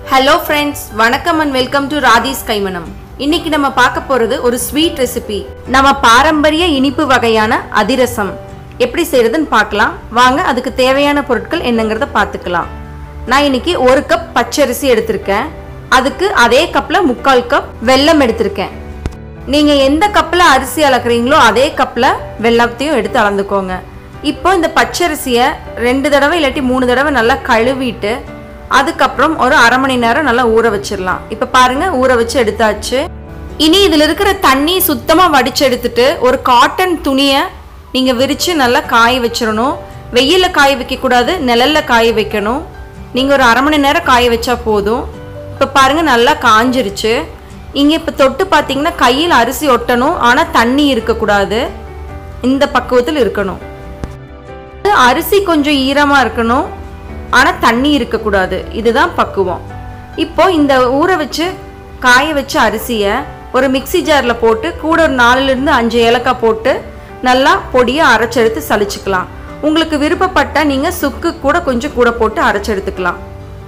hello friends வணக்கம் and welcome to Radhi's Kaimanam இன்னைக்கு நம்ம பார்க்க போறது ஒரு ஸ்வீட் ரெசிபி நம்ம பாரம்பரிய இனிப்பு வகையான அதிரசம் எப்படி செய்யறதுன்னு பார்க்கலாம் வாங்க அதுக்கு தேவையான பொருட்கள் என்னங்கிறத பார்த்துக்கலாம் நான் இன்னைக்கு ஒரு கப் பச்சரிசி எடுத்திருக்கேன் அதுக்கு அதே கப்ல முக்கால் கப் வெல்லம் எடுத்திருக்கேன் நீங்க எந்த கப்ல அரிசி அளக்குறீங்களோ அதே கப்ல வெள்ளத்தையும் எடுத்து அளந்துக்கோங்க இப்போ இந்த பச்சரிசியை ரெண்டு தடவை இல்லாட்டி மூணு தடவை நல்லா கழுவிட்டு அதுக்கப்புறம் ஒரு அரை மணி நேரம் நல்லா ஊற வச்சிடலாம் இப்போ பாருங்க ஊற வச்சு எடுத்தாச்சு இனி இதில் இருக்கிற தண்ணி சுத்தமாக வடிச்சு எடுத்துட்டு ஒரு காட்டன் துணியை நீங்கள் விரித்து நல்லா காய வச்சிடணும் வெயிலில் காய வைக்கக்கூடாது நிழல்ல காய வைக்கணும் நீங்கள் ஒரு அரை மணி நேரம் காய வச்சா போதும் இப்போ பாருங்க நல்லா காஞ்சிருச்சு இங்கே இப்போ தொட்டு பார்த்தீங்கன்னா கையில் அரிசி ஒட்டணும் ஆனால் தண்ணி இருக்கக்கூடாது இந்த பக்குவத்தில் இருக்கணும் அரிசி கொஞ்சம் ஈரமாக இருக்கணும் ஆனால் தண்ணி இருக்கக்கூடாது இதுதான் பக்குவம் இப்போ இந்த ஊற வச்சு காய வச்ச அரிசியை ஒரு மிக்ஸி ஜாரில் போட்டு கூட ஒரு நாலுலேருந்து அஞ்சு ஏலக்காய் போட்டு நல்லா பொடியை அரைச்செடுத்து சலிச்சுக்கலாம் உங்களுக்கு விருப்பப்பட்ட நீங்கள் சுக்கு கூட கொஞ்சம் கூட போட்டு அரைச்செடுத்துக்கலாம்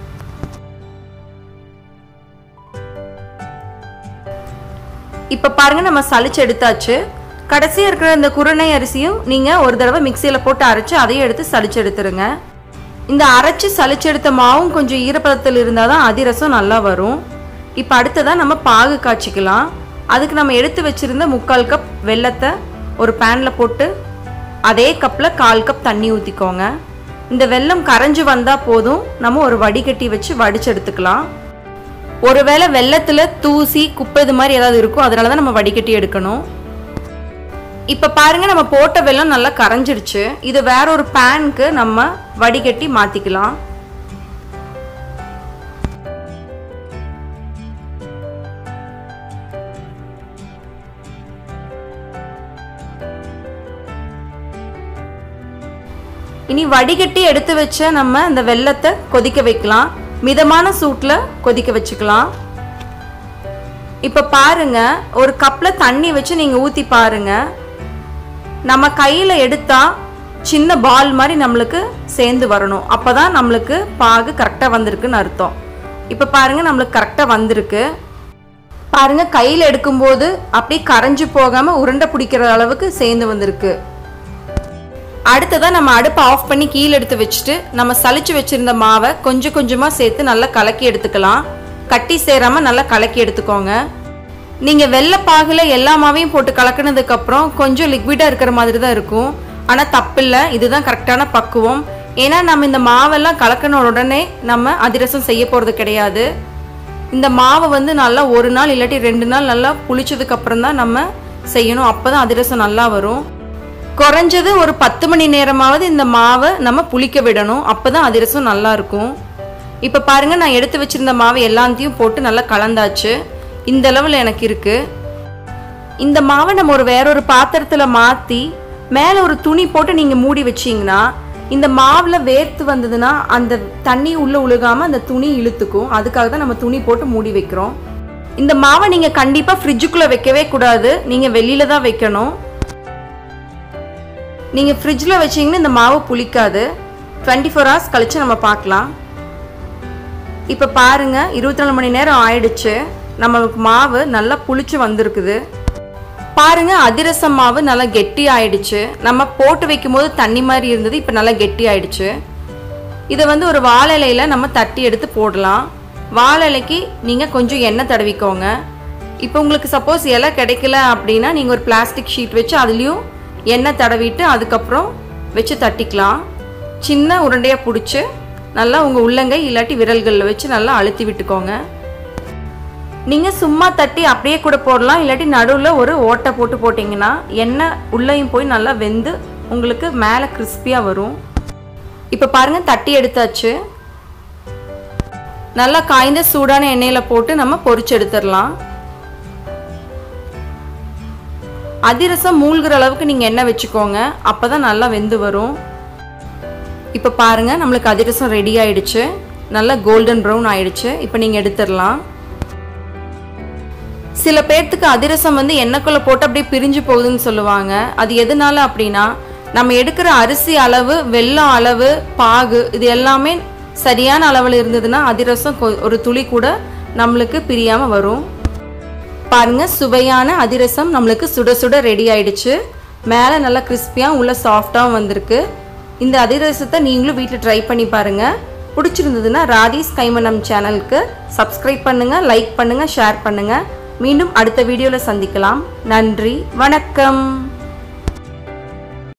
இப்போ பாருங்க நம்ம சலிச்சு எடுத்தாச்சு கடைசியாக இருக்கிற இந்த குருணை அரிசியும் நீங்கள் ஒரு தடவை மிக்சியில் போட்டு அரைச்சு அதையும் எடுத்து சலிச்சு எடுத்துருங்க இந்த அரைச்சு சலிச்செடுத்த மாவும் கொஞ்சம் ஈரப்பதத்தில் இருந்தால் தான் அதிரசம் நல்லா வரும் இப்போ அடுத்ததாக நம்ம பாகு காய்ச்சிக்கலாம் அதுக்கு நம்ம எடுத்து வச்சிருந்த முக்கால் கப் வெல்லத்தை ஒரு பேனில் போட்டு அதே கப்பில் கால் கப் தண்ணி ஊற்றிக்கோங்க இந்த வெல்லம் கரைஞ்சி வந்தால் போதும் நம்ம ஒரு வடிகட்டி வச்சு வடிச்சு எடுத்துக்கலாம் ஒருவேளை வெள்ளத்தில் தூசி குப்பை இது மாதிரி ஏதாவது இருக்கும் அதனால தான் நம்ம வடிகட்டி எடுக்கணும் இப்போ பாருங்க நம்ம போட்ட வெல்லம் நல்லா கரைஞ்சிருச்சு இது வேற ஒரு பேனுக்கு நம்ம வடிகட்டி மாத்திக்கலாம் இனி வடிகட்டி எடுத்து வச்ச நம்ம இந்த வெள்ளத்தை கொதிக்க வைக்கலாம் மிதமான சூட்டில் கொதிக்க வச்சுக்கலாம் இப்போ பாருங்க ஒரு கப்பில் தண்ணி வச்சு நீங்கள் ஊற்றி பாருங்க நம்ம கையில் எடுத்தா சின்ன பால் மாதிரி நம்மளுக்கு சேர்ந்து வரணும் அப்போ தான் நம்மளுக்கு பாகு கரெக்டாக வந்திருக்குன்னு அர்த்தம் இப்போ பாருங்க நம்மளுக்கு கரெக்டாக வந்திருக்கு பாருங்க கையில் எடுக்கும்போது அப்படியே கரைஞ்சு போகாமல் உருண்டை பிடிக்கிற அளவுக்கு சேர்ந்து வந்திருக்கு அடுத்ததாக நம்ம அடுப்பை ஆஃப் பண்ணி கீழே எடுத்து வச்சுட்டு நம்ம சலிச்சு வச்சிருந்த மாவை கொஞ்சம் கொஞ்சமாக சேர்த்து நல்லா கலக்கி எடுத்துக்கலாம் கட்டி சேராமல் நல்லா கலக்கி எடுத்துக்கோங்க நீங்கள் வெள்ளைப்பாகில் எல்லா மாவையும் போட்டு கலக்கினதுக்கப்புறம் கொஞ்சம் லிக்விடாக இருக்கிற மாதிரி தான் இருக்கும் ஆனால் தப்பில்லை இதுதான் கரெக்டான பக்குவம் ஏன்னா நம்ம இந்த மாவெல்லாம் கலக்கின உடனே நம்ம அதிரசம் செய்ய போகிறது கிடையாது இந்த மாவை வந்து நல்லா ஒரு நாள் இல்லாட்டி ரெண்டு நாள் நல்லா புளிச்சதுக்கப்புறம் தான் நம்ம செய்யணும் அப்போ தான் அதிரசம் நல்லா வரும் குறைஞ்சது ஒரு பத்து மணி நேரமாவது இந்த மாவை நம்ம புளிக்க விடணும் அப்போ தான் அதிரசம் நல்லா இருக்கும் இப்போ பாருங்க நான் எடுத்து வச்சிருந்த மாவை எல்லாத்தையும் போட்டு நல்லா கலந்தாச்சு இந்த அளவில் எனக்கு இருக்கு இந்த மாவை நம்ம ஒரு வேற ஒரு பாத்திரத்தில் மாற்றி மேலே ஒரு துணி போட்டு நீங்கள் மூடி வச்சிங்கன்னா இந்த மாவில் வேர்த்து வந்ததுன்னா அந்த தண்ணி உள்ளே உழுகாமல் அந்த துணி இழுத்துக்கும் அதுக்காக தான் நம்ம துணி போட்டு மூடி வைக்கிறோம் இந்த மாவை நீங்கள் கண்டிப்பாக ஃப்ரிட்ஜுக்குள்ளே வைக்கவே கூடாது நீங்கள் வெளியில தான் வைக்கணும் நீங்கள் ஃப்ரிட்ஜில் வச்சிங்கன்னா இந்த மாவு புளிக்காது டுவெண்ட்டி ஃபோர் ஹவர்ஸ் கழித்து நம்ம பார்க்கலாம் இப்போ பாருங்கள் இருபத்தி நாலு மணி நேரம் ஆயிடுச்சு நம்மளுக்கு மாவு நல்லா புளிச்சு வந்திருக்குது பாருங்க அதிரசம் மாவு நல்லா கெட்டி ஆயிடுச்சு நம்ம போட்டு வைக்கும் போது தண்ணி மாதிரி இருந்தது இப்போ நல்லா கெட்டி ஆயிடுச்சு இதை வந்து ஒரு வாழை இலையில நம்ம தட்டி எடுத்து போடலாம் வாழை இலைக்கு நீங்கள் கொஞ்சம் எண்ணெய் தடவிக்கோங்க இப்போ உங்களுக்கு சப்போஸ் இலை கிடைக்கல அப்படின்னா நீங்கள் ஒரு பிளாஸ்டிக் ஷீட் வச்சு அதுலேயும் எண்ணெய் தடவிட்டு அதுக்கப்புறம் வச்சு தட்டிக்கலாம் சின்ன உருண்டையாக பிடிச்சி நல்லா உங்கள் உள்ளங்கை இல்லாட்டி விரல்களில் வச்சு நல்லா அழுத்தி விட்டுக்கோங்க நீங்கள் சும்மா தட்டி அப்படியே கூட போடலாம் இல்லாட்டி நடுவில் ஒரு ஓட்டை போட்டு போட்டிங்கன்னா எண்ணெய் உள்ளேயும் போய் நல்லா வெந்து உங்களுக்கு மேலே கிறிஸ்பியாக வரும் இப்போ பாருங்கள் தட்டி எடுத்தாச்சு நல்லா காய்ந்த சூடான எண்ணெயில் போட்டு நம்ம பொரிச்சு எடுத்துடலாம் அதிரசம் மூழ்கிற அளவுக்கு நீங்கள் எண்ணெய் வச்சுக்கோங்க அப்போ தான் நல்லா வெந்து வரும் இப்போ பாருங்கள் நம்மளுக்கு அதிரசம் ரெடி ஆயிடுச்சு நல்லா கோல்டன் ப்ரௌன் ஆயிடுச்சு இப்போ நீங்கள் எடுத்துடலாம் சில பேர்த்துக்கு அதிரசம் வந்து எண்ணெய்க்குள்ளே போட்டு அப்படியே பிரிஞ்சு போகுதுன்னு சொல்லுவாங்க அது எதனால அப்படின்னா நம்ம எடுக்கிற அரிசி அளவு வெல்லம் அளவு பாகு இது எல்லாமே சரியான அளவில் இருந்ததுன்னா அதிரசம் கொ- ஒரு துளி கூட நம்மளுக்கு பிரியாமல் வரும் பாருங்க சுவையான அதிரசம் நம்மளுக்கு சுட சுட ரெடி ஆயிடுச்சு மேலே நல்லா கிறிஸ்பியாக உள்ள சாஃப்டாகவும் வந்திருக்கு இந்த அதிரசத்தை நீங்களும் வீட்டில் ட்ரை பண்ணி பாருங்க பிடிச்சிருந்ததுன்னா ராதீஸ் கைமணம் சேனலுக்கு சப்ஸ்கிரைப் பண்ணுங்க லைக் பண்ணுங்க ஷேர் பண்ணுங்க மீண்டும் அடுத்த வீடியோவில் சந்திக்கலாம் நன்றி வணக்கம்